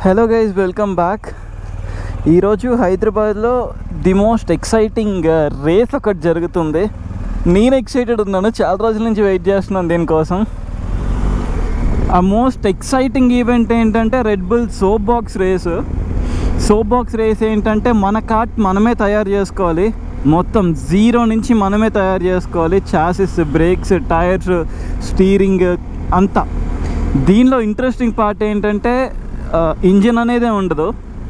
Hello guys welcome back ఈరోజు హైదరాబాద్లో the most exciting race ఒకటి జరుగుతుంది నేను ఎక్సైటెడ్ ఉన్నాను చాలా రోజుల నుంచి వెయిట్ చేస్తున్నాను దీనికోసం ఆ మోస్ట్ ఎక్సైటింగ్ ఈవెంట్ ఏంటంటే Red Bull soapbox race soapbox race ఏంటంటే మన కార్ట్ మనమే తయారు చేసుకోవాలి మొత్తం జీరో నుంచి మనమే తయారు చేసుకోవాలి చాసిస్ బ్రేక్స్ టైర్స్ స్టీరింగ్ అంతా దీనిలో ఇంట్రెస్టింగ్ పార్ట్ ఏంటంటే ఇంజిన్ అనేదే ఉండదు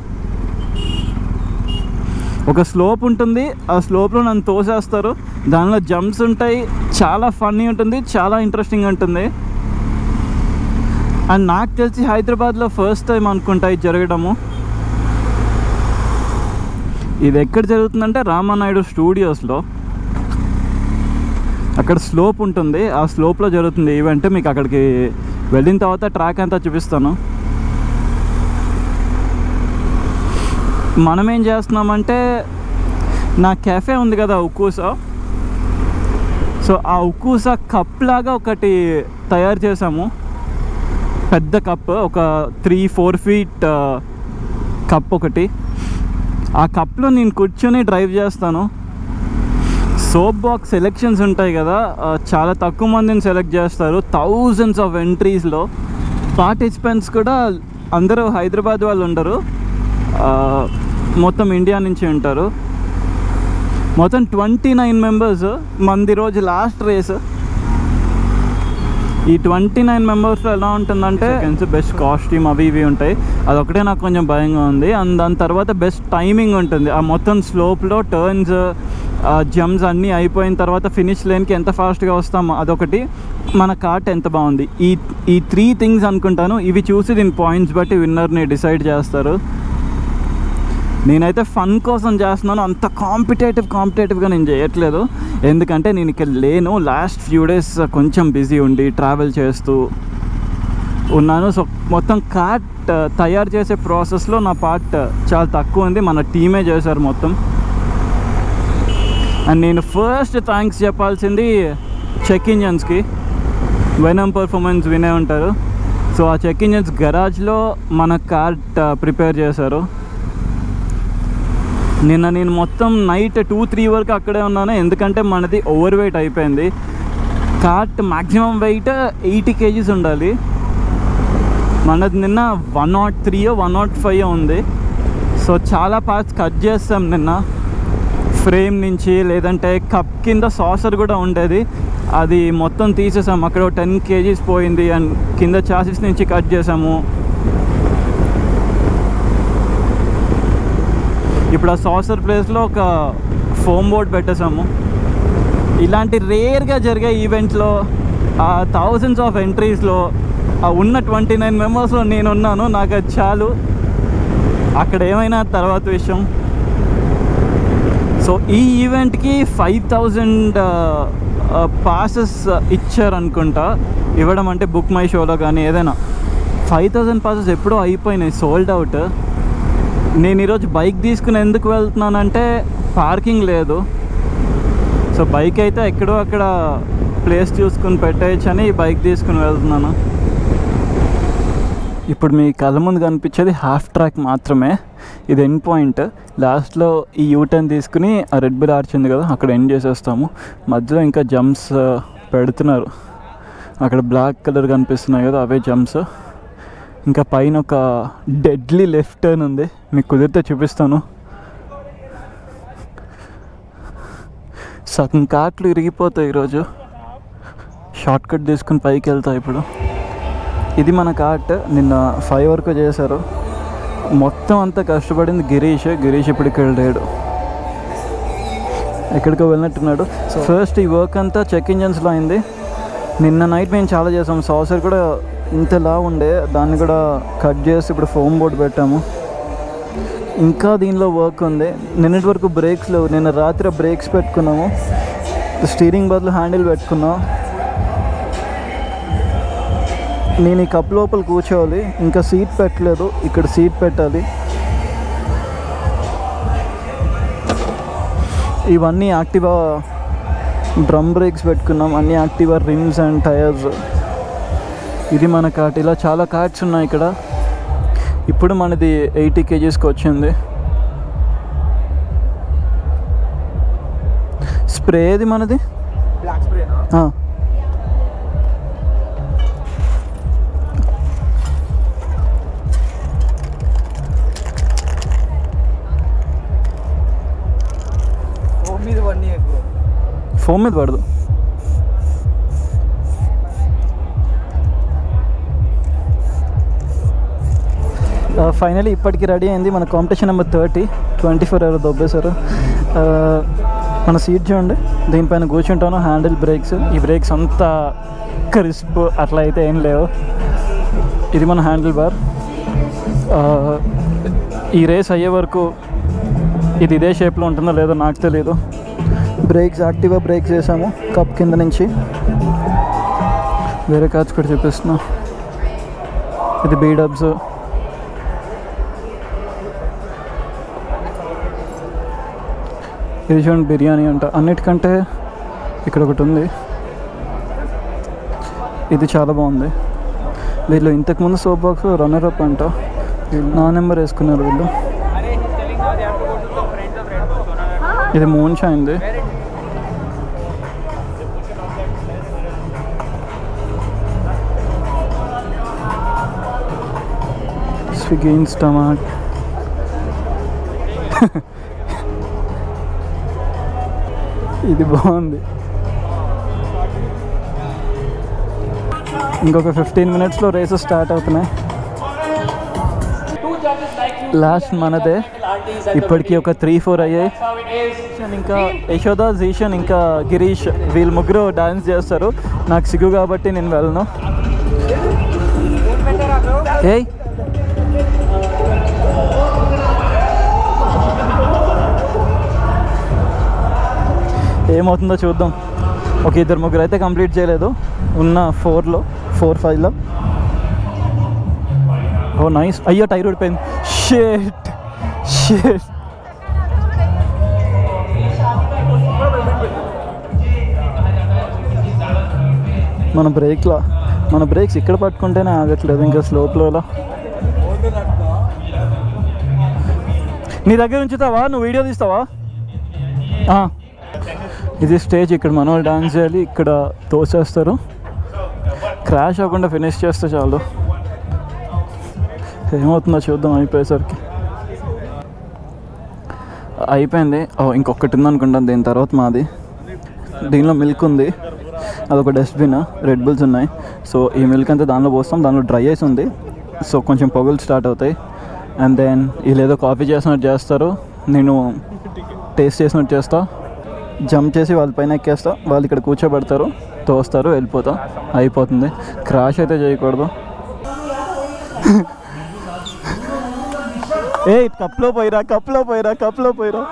ఒక స్లోప్ ఉంటుంది ఆ స్లోప్లో నన్ను తోసేస్తారు దానిలో జంప్స్ ఉంటాయి చాలా ఫన్నీ ఉంటుంది చాలా ఇంట్రెస్టింగ్ ఉంటుంది అండ్ నాకు తెలిసి హైదరాబాద్లో ఫస్ట్ టైం అనుకుంటా ఇది జరగడము ఇది ఎక్కడ జరుగుతుందంటే రామానాయుడు స్టూడియోస్లో అక్కడ స్లోప్ ఉంటుంది ఆ స్లోప్లో జరుగుతుంది ఈవెంట్ మీకు అక్కడికి వెళ్ళిన తర్వాత ట్రాక్ అంతా చూపిస్తాను మనం ఏం చేస్తున్నామంటే నా కెఫే ఉంది కదా ఉక్కూసా సో ఆ ఉక్కూసా కప్ లాగా ఒకటి తయారు చేసాము పెద్ద కప్ ఒక త్రీ ఫోర్ ఫీట్ కప్ ఒకటి ఆ కప్లో నేను కూర్చొని డ్రైవ్ చేస్తాను సోప్ బాక్స్ సెలెక్షన్స్ ఉంటాయి కదా ఆ, చాలా తక్కువ మందిని సెలెక్ట్ చేస్తారు థౌజండ్స్ ఆఫ్ ఎంట్రీస్లో పార్టిసిపెంట్స్ కూడా అందరూ హైదరాబాద్ వాళ్ళు ఉండరు ఆ, మొత్తం ఇండియా నుంచి ఉంటారు మొత్తం ట్వంటీ నైన్ మెంబర్స్ మంది రోజు లాస్ట్ రేస్ ఈ ట్వంటీ నైన్ మెంబర్స్లో ఎలా ఉంటుందంటే బెస్ట్ కాస్ట్యూమ్ అవి ఇవి ఉంటాయి అదొకటే నాకు కొంచెం భయంగా ఉంది అండ్ దాని తర్వాత బెస్ట్ టైమింగ్ ఉంటుంది ఆ మొత్తం స్లోప్లో టర్న్స్ జమ్స్ అన్నీ అయిపోయిన తర్వాత ఫినిష్ లేన్కి ఎంత ఫాస్ట్గా వస్తామో అదొకటి మన కార్ట్ ఎంత బాగుంది ఈ ఈ త్రీ థింగ్స్ అనుకుంటాను ఇవి చూసి దీని పాయింట్స్ బట్టి విన్నర్ని డిసైడ్ చేస్తారు నేనైతే ఫన్ కోసం చేస్తున్నాను అంత కాంపిటేటివ్ కాంపిటేటివ్గా నేను చేయట్లేదు ఎందుకంటే నేను ఇక్కడ లేను లాస్ట్ ఫ్యూ డేస్ కొంచెం బిజీ ఉండి ట్రావెల్ చేస్తూ ఉన్నాను సో మొత్తం కార్ట్ తయారు చేసే ప్రాసెస్లో నా పార్ట్ చాలా తక్కువ ఉంది మన టీమే చేశారు మొత్తం అండ్ నేను ఫస్ట్ థ్యాంక్స్ చెప్పాల్సింది చెక్ ఇంజన్స్కి వెనమ్ పర్ఫార్మెన్స్ వినే ఉంటారు సో ఆ చెక్ ఇంజన్స్ గరాజ్లో మన కార్ట్ ప్రిపేర్ చేశారు నిన్న నేను మొత్తం నైట్ టూ త్రీ వరకు అక్కడే ఉన్నాను ఎందుకంటే మనది ఓవర్ వెయిట్ అయిపోయింది kart maximum weight eighty kgs ఉండాలి మనది నిన్న one nought three one nought five ఉంది సో చాలా పార్ట్స్ కట్ చేస్తాం నిన్న ఫ్రేమ్ నుంచి లేదంటే కప్ కింద సాసర్ కూడా ఉండేది అది మొత్తం తీసేసాం అక్కడ టెన్ కేజీస్ పోయింది అండ్ కింద చాసిస్ నుంచి కట్ చేసాము ఇప్పుడు ఆ సాసర్ ప్లేస్లో ఒక ఫోమ్ బోర్డ్ పెట్టేసాము ఇలాంటి రేర్గా జరిగే ఈవెంట్లో ఆ థౌజండ్స్ ఆఫ్ ఎంట్రీస్లో ఆ ఉన్న ట్వంటీ నైన్ మెంబర్స్లో నేను ఉన్నాను నాకు అది చాలు అక్కడ ఏమైనా తర్వాత విషయం సో ఈ ఈవెంట్కి ఫైవ్ థౌజండ్ పాసెస్ ఇచ్చారు అనుకుంటా ఇవ్వడం అంటే బుక్ మై షోలో కానీ ఏదైనా ఫైవ్ థౌజండ్ పాసెస్ ఎప్పుడో అయిపోయినాయి సోల్డ్ అవుట్ నేను ఈరోజు బైక్ తీసుకుని ఎందుకు వెళ్తున్నానంటే పార్కింగ్ లేదు సో బైక్ అయితే ఎక్కడో అక్కడ ప్లేస్ చూసుకుని పెట్టేయచ్చు అని ఈ బైక్ తీసుకుని వెళ్తున్నాను ఇప్పుడు మీ కళ్ళ ముందు కనిపించేది హాఫ్ ట్రాక్ మాత్రమే ఇది ఎండ్ పాయింట్ లాస్ట్లో ఈ యూటర్న్ తీసుకుని ఆ రెడ్ బిల్ ఆర్చ్ ఉంది కదా అక్కడ ఎండ్ చేసేస్తాము మధ్యలో ఇంకా జంప్స్ పెడుతున్నారు అక్కడ బ్లాక్ కలర్ కనిపిస్తున్నాయి కదా అవే జంప్స్ ఇంకా పైన ఒక డెడ్లీ లెఫ్ట్ టర్న్ ఉంది మీకు కుదిరితే చూపిస్తాను సగం కార్ట్లు ఇరిగిపోతాయి ఈరోజు షార్ట్ కట్ తీసుకుని పైకి వెళ్తా ఇప్పుడు ఇది మన కార్ట్ నిన్న ఫైవ్ వరకు చేశారు మొత్తం అంతా కష్టపడింది గిరీష్ గిరీష్ ఇప్పుడు ఇక్కడ లేడు ఎక్కడికో వెళ్ళినట్టున్నాడు సో ఫస్ట్ ఈ వర్క్ అంతా చెక్ ఇంజన్స్లో అయింది నిన్న నైట్ మేము చాలా చేసాం సాసర్ కూడా ఇంతలా ఉండే దాన్ని కూడా కట్ చేసి ఇప్పుడు ఫోమ్ బోర్డ్ పెట్టాము ఇంకా దీనిలో వర్క్ ఉంది నిన్నటి వరకు బ్రేక్స్ లేవు నిన్న రాత్రి బ్రేక్స్ పెట్టుకున్నాము స్టీరింగ్ బదులు హ్యాండిల్ పెట్టుకున్నాం నేను ఈ కప్ లోపల కూర్చోవాలి ఇంకా సీట్ పెట్టలేదు ఇక్కడ సీట్ పెట్టాలి ఇవన్నీ యాక్టివా డ్రమ్ బ్రేక్స్ పెట్టుకున్నాం అన్ని యాక్టివా రిమ్స్ అండ్ టైర్స్ ఇది మన కార్ట్ ఇలా చాలా కార్ట్స్ ఉన్నాయి ఇక్కడ ఇప్పుడు మనది ఎయిటీ కేజీస్కి వచ్చింది స్ప్రే ఏది మనది బ్లాక్ స్ప్రేనా ఆ. ఫోన్ మీద వన్ ఇయర్ బ్రో ఫోన్ మీద పడదు ఫైనలీ ఇప్పటికి రెడీ అయింది మన competition number thirty twenty four ఎవరు దొబ్బేశారు ఆ, మన సీట్ చూడండి దీనిపైన కూర్చుంటాను హ్యాండిల్ బ్రేక్స్ ఈ బ్రేక్స్ అంతా క్రిస్ప్ అట్లా అయితే ఏం లేవు ఇది మన హ్యాండిల్ బార్ ఆ, ఈ రేస్ అయ్యే వరకు ఇది ఇదే షేప్లో ఉంటుందో లేదో నాకు తెలియదు బ్రేక్స్ యాక్టివ్గా బ్రేక్స్ వేసాము కప్ కింద నుంచి వేరే కార్డ్స్ కూడా చూపిస్తున్నా ఇది బీడబ్స్ ఇది చూడండి బిర్యానీ అంట అన్నిటికంటే ఇక్కడ ఒకటి ఉంది ఇది చాలా బాగుంది వీళ్ళు ఇంతకుముందు సోప్ బాక్స్ రన్నర్ అప్ అంట వీళ్ళు నా నెంబర్ వేసుకున్నారు వీళ్ళు అరే he's telling now they have to go to the friends of Red Bull. So now ఇది మూన్ షైన్ది where it స్విగ్గీ ఇన్స్టామార్ట్ ఇది బాగుంది ఇంకొక ఫిఫ్టీన్ మినిట్స్లో రేసెస్ స్టార్ట్ అవుతున్నాయి Two judges like you. Last మనదే Aunties and ఇప్పటికీ ఒక త్రీ ఫోర్ అయ్యాయి That's how it is. ఇంకా యశోద జీషన్ ఇంకా గిరీష్ వీళ్ళు ముగ్గురు డాన్స్ చేస్తారు నాకు సిగ్గు కాబట్టి నేను వెళ్ళను ఏయ్ ఏమవుతుందో చూద్దాం ఒక ఇద్దరు ముగ్గురు అయితే కంప్లీట్ చేయలేదు ఉన్న ఫోర్లో ఫోర్ ఫైవ్లో ఓ నైస్ అయ్యో టైర్ ఊడిపోయింది షేట్ షేట్ మన బ్రేక్లో మన బ్రేక్స్ ఇక్కడ పట్టుకుంటేనే ఆగట్లేదు ఇంకా స్లోప్లో నీ దగ్గర ఉంచుతావా నువ్వు వీడియో తీస్తావా ఆ. ఇది స్టేజ్ ఇక్కడ మన వాళ్ళు డాన్స్ చేయాలి ఇక్కడ తోసేస్తారు క్రాష్ అవ్వకుండా ఫినిష్ చేస్తే చాలు ఏమవుతుందో చూద్దాం అయిపోయేసరికి అయిపోయింది ఓ ఇంకొకటి ఉంది అనుకుంటాను దీని తర్వాత మాది దీనిలో మిల్క్ ఉంది అదొక డస్ట్బిన్ రెడ్ బుల్స్ ఉన్నాయి సో ఈ మిల్క్ అంతా దానిలో పోస్తాం దానిలో డ్రై ఐస్ ఉంది సో కొంచెం పొగలు స్టార్ట్ అవుతాయి అండ్ దెన్ వీళ్ళు ఏదో కాఫీ చేసినట్టు చేస్తారు నేను టేస్ట్ చేసినట్టు చేస్తా జంప్ చేసి వాళ్ళ పైన ఎక్కేస్తా వాళ్ళు ఇక్కడ కూర్చోబెడతారు తోస్తారు వెళ్ళిపోతా అయిపోతుంది క్రాష్ అయితే చేయకూడదు ఏ కప్లో పోయిరా కప్లో పోయిరా కప్లో పోయిరా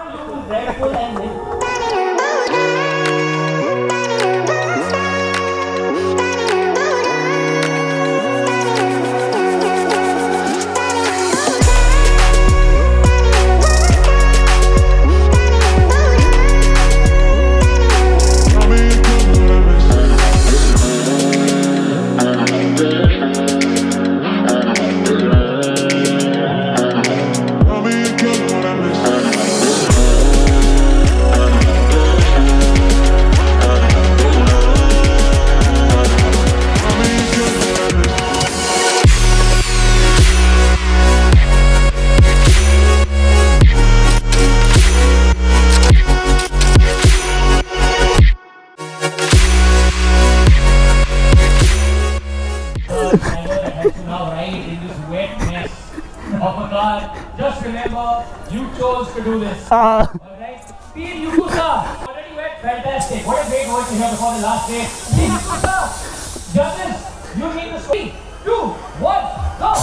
now right in this wet mess of a car. Just remember, you chose to do this. Alright? Team Yukusa, already wet, fantastic. What a great voice to hear before the last day. Team Yukusa, judges, you need the three, two, one, go!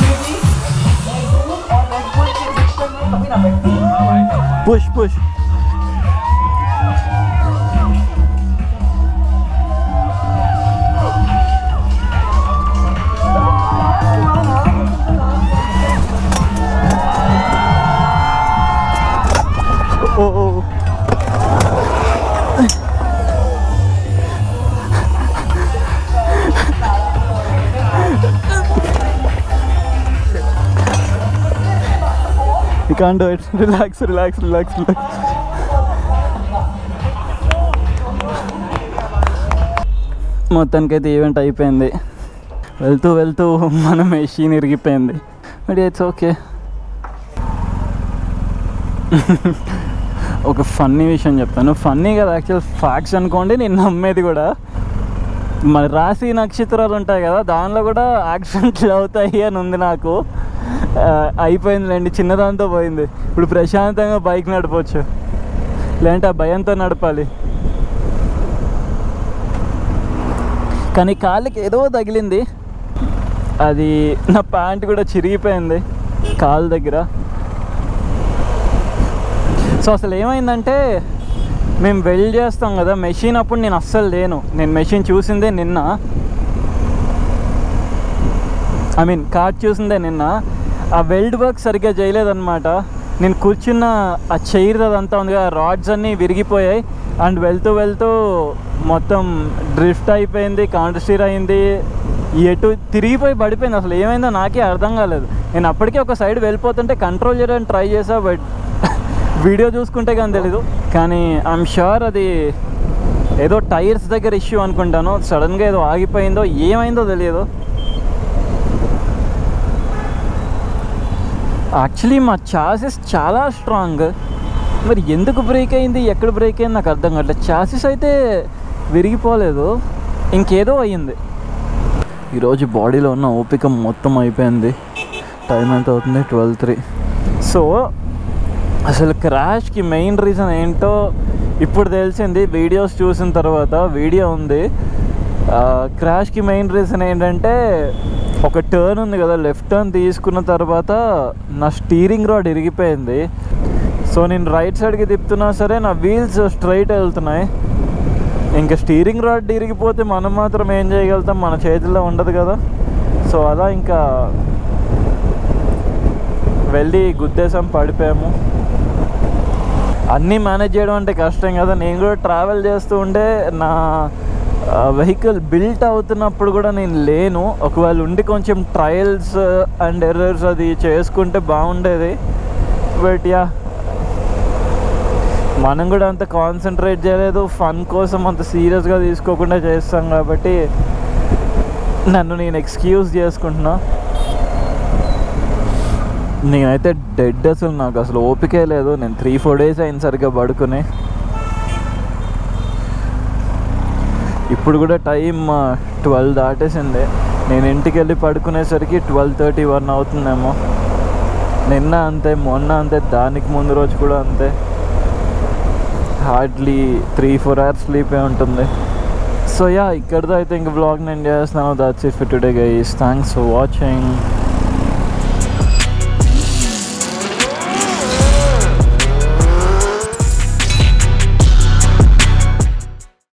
Push push oh oh కాండ్ it relax relax relax relax మొత్తానికైతే event అయిపోయింది వెళ్తూ వెళ్తూ మన machine ఇరిగిపోయింది but it's okay ఒక funny విషయం చెప్తాను ఫన్నీ కదా యాక్చువల్ ఫ్యాక్ట్స్ అనుకోండి నేను నమ్మేది కూడా మరి రాశి నక్షత్రాలు ఉంటాయి కదా దానిలో కూడా యాక్సిడెంట్లు అవుతాయి అని ఉంది నాకు ఆ, అయిపోయిందిలేండి చిన్నదాంతో పోయింది ఇప్పుడు ప్రశాంతంగా బైక్ నడపవచ్చు లేదంటే ఆ భయంతో నడపాలి కానీ కాళ్ళకి ఏదో తగిలింది అది నా ప్యాంట్ కూడా చిరిగిపోయింది కాలు దగ్గర సో అసలు ఏమైందంటే మేము వెల్డ్ చేస్తాం కదా మెషిన్ అప్పుడు నేను అస్సలు లేను నేను మెషిన్ చూసిందే నిన్న ఐ మీన్ కార్డ్ చూసిందే నిన్న ఆ వెల్డ్ వర్క్ సరిగ్గా చేయలేదన్నమాట నేను కూర్చున్న ఆ చైర్ అదంతా ఉంది కదా రాడ్స్ అన్నీ విరిగిపోయాయి అండ్ వెళ్తూ వెళ్తూ మొత్తం డ్రిఫ్ట్ అయిపోయింది కౌంటర్ స్టీర్ అయింది ఎటు తిరిగిపోయి పడిపోయింది అసలు ఏమైందో నాకే అర్థం కాలేదు నేను అప్పటికే ఒక సైడ్ వెళ్ళిపోతుంటే కంట్రోల్ చేయడానికి ట్రై చేసా బట్ వీడియో చూసుకుంటే కానీ తెలీదు కానీ ఐఎమ్ షూర్ అది ఏదో టైర్స్ దగ్గర ఇష్యూ అనుకుంటాను సడన్గా ఏదో ఆగిపోయిందో ఏమైందో తెలియదు యాక్చువల్లీ మా చాసెస్ చాలా స్ట్రాంగ్ మరి ఎందుకు బ్రేక్ అయింది ఎక్కడ బ్రేక్ అయింది నాకు అర్థం కావట్లేదు చాసెస్ అయితే విరిగిపోలేదు ఇంకేదో అయ్యింది ఈరోజు బాడీలో ఉన్న ఓపిక మొత్తం అయిపోయింది టైం ఎంత అవుతుంది ట్వెల్వ్ త్రీ సో అసలు క్రాష్కి మెయిన్ రీజన్ ఏంటో ఇప్పుడు తెలిసింది వీడియోస్ చూసిన తర్వాత వీడియో ఉంది క్రాష్కి మెయిన్ రీజన్ ఏంటంటే ఒక టర్న్ ఉంది కదా లెఫ్ట్ టర్న్ తీసుకున్న తర్వాత నా స్టీరింగ్ రాడ్ ఇరిగిపోయింది సో నేను రైట్ సైడ్కి తిప్పుతున్నా సరే నా వీల్స్ స్ట్రైట్ వెళ్తున్నాయి ఇంకా స్టీరింగ్ రాడ్ ఇరిగిపోతే మనం మాత్రం ఏం చేయగలుగుతాం మన చేతుల్లో ఉండదు కదా సో అలా ఇంకా వెళ్ళి గుద్దేశం పడిపోయాము అన్నీ మేనేజ్ చేయడం అంటే కష్టం కదా నేను కూడా ట్రావెల్ చేస్తూ ఉంటే నా వెహికల్ బిల్ట్ అవుతున్నప్పుడు కూడా నేను లేను ఒకవేళ ఉండి కొంచెం ట్రయల్స్ అండ్ ఎర్రర్స్ అది చేసుకుంటే బాగుండేది బట్ యా మనం కూడా అంత కాన్సన్ట్రేట్ చేయలేదు ఫన్ కోసం అంత సీరియస్గా తీసుకోకుండా చేస్తాం కాబట్టి నన్ను నేను ఎక్స్క్యూజ్ చేసుకుంటున్నా నేనైతే డెడ్ అసలు నాకు అసలు ఓపికే లేదు నేను త్రీ ఫోర్ డేస్ అయింది సరిగ్గా పడుకుని ఇప్పుడు కూడా టైం ట్వెల్వ్ దాటేసింది నేను ఇంటికి వెళ్ళి పడుకునేసరికి ట్వెల్వ్ థర్టీ వన్ అవుతుందేమో నిన్న అంతే మొన్న అంతే దానికి ముందు రోజు కూడా అంతే హార్డ్లీ త్రీ ఫోర్ అవర్స్ స్లీపే ఉంటుంది సో యా ఇక్కడితో అయితే ఇంక బ్లాగ్ నేను చేస్తున్నాను that's it for today guys thanks for watching